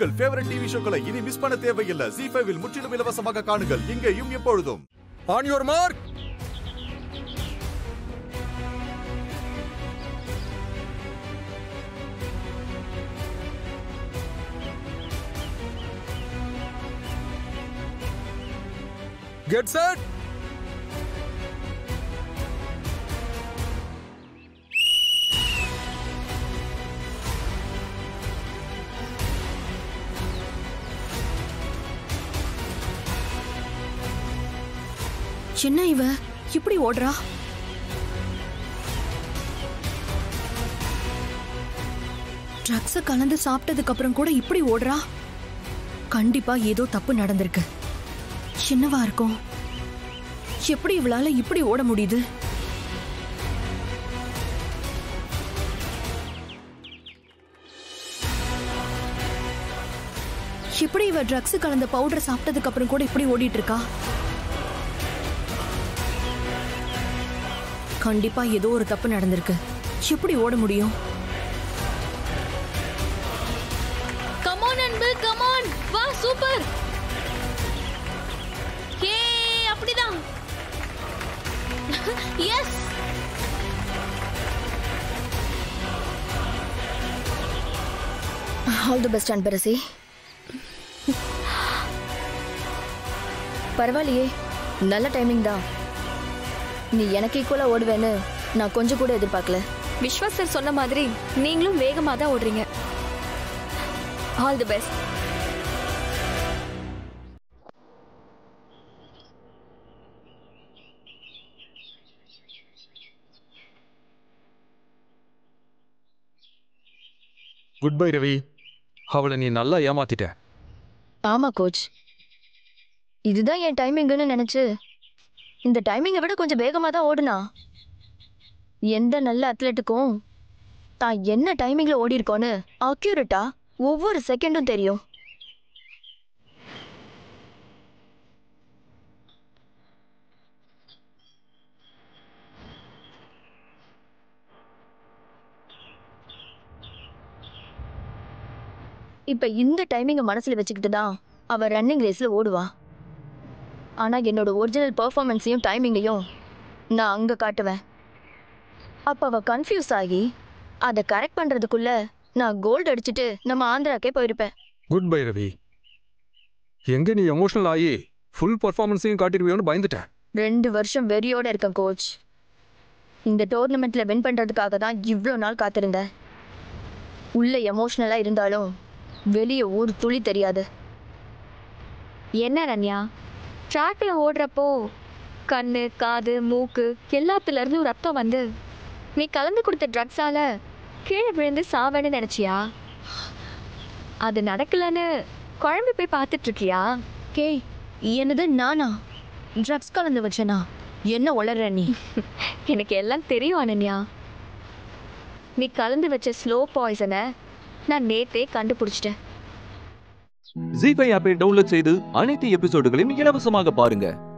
உங்கள் favourite TV ஷோக்களை இனி miss பண்ண தேவையில்லை ஜி ஃபைவில் முற்றிலும் இலவசமாக காணுங்கள் இங்கேயும் எப்பொழுதும் on your mark get set என்ன இவ இப்படி ஓடுறா ட்ரக்ஸ கலந்து சாப்பிட்டதுக்கு அப்புறம் கூட இப்படி ஓடுறா கண்டிப்பா ஏதோ தப்பு நடந்திருக்கு என்னவா இருக்கும் எப்படி இவளால இப்படி ஓட முடியுது எப்படி இவ ட்ரக்ஸ் கலந்த பவுடர் சாப்பிட்டதுக்கு அப்புறம் கூட இப்படி ஓடிட்டு இருக்கா கண்டிப்பா ஏதோ ஒரு தப்பு நடந்திருக்கு எப்படி ஓட முடியும் கமான் அன்பு கமான் வா சூப்பர் ஹே அப்படிதான் yes all the best Anbarasi பரவாயில்லையே நல்ல டைமிங் தான் நீ எனக்கு ஈக்குவலா ஓடுவேன்னு நான் கொஞ்சம் கூட எதிர்பார்க்கல விஸ்வா சார் சொன்ன மாதிரி நீங்களும் வேகமா தான் ஓடுறீங்க all the best good bye Ravi அவளை நீ நல்லா ஏமாத்திட்ட ஆமா கோச் இதுதான் என் டைமிங்னு நினைச்சு இந்த டைமிங்கை விட கொஞ்சம் வேகமா தான் ஓடுனா எந்த நல்ல அத்லெட்டுக்கும் தான் என்ன டைமிங்ல ஓடி இருக்கோன்னு அக்யூரேட்டா ஒவ்வொரு செகண்டும் தெரியும் இப்ப இந்த டைமிங்கை மனசுல வச்சுக்கிட்டு தான் அவ ரன்னிங் ரேஸ்ல ஓடுவா ஆனா என்னோட ஒரிஜினல் பெர்ஃபார்மன்ஸையும் டைமிங்கையும் நான் அங்க காட்டுவேன் அப்ப அவ கன்ஃபியூஸ் ஆகி அதை கரெக்ட் பண்றதுக்குள்ள நான் கோல்டு அடிச்சுட்டு நம்ம ஆந்திராக்கே போயிருப்பேன் குட் பை ரவி எங்க நீ எமோஷனல் ஆகி ஃபுல் பர்ஃபார்மன்ஸையும் காட்டிடுவியோன்னு பயந்துட்டேன் ரெண்டு வருஷம் வெறியோட இருக்கேன் கோச் இந்த டோர்னமெண்ட்ல வின் பண்றதுக்காக தான் இவ்வளோ நாள் காத்திருந்தேன் உள்ள எமோஷனலா இருந்தாலும் வெளியே ஒரு துளி தெரியாது என்ன ரன்யா ட்ராக்ல ஓடுறப்போ கண்ணு காது மூக்கு எல்லாத்துல இருந்தும் ரத்தம் வந்து நீ கலந்து கொடுத்த ட்ரக்ஸால கீழே விழுந்து சாவேன்னு நினைச்சியா அது நடக்கலன்னு குழம்பு போய் பார்த்துட்டு இருக்கியா கே என்னது நானா ட்ரக்ஸ் கலந்து வச்சனா என்ன உளற நீ எனக்கு எல்லாம் தெரியும் அனன்யா நீ கலந்து வச்ச ஸ்லோ பாய்சனை நான் நேத்தே கண்டுபிடிச்சிட்டேன் ஜி ஃபைவ் ஆப்பை டவுன்லோட் செய்து அனைத்து எபிசோடுகளையும் இலவசமாக பாருங்க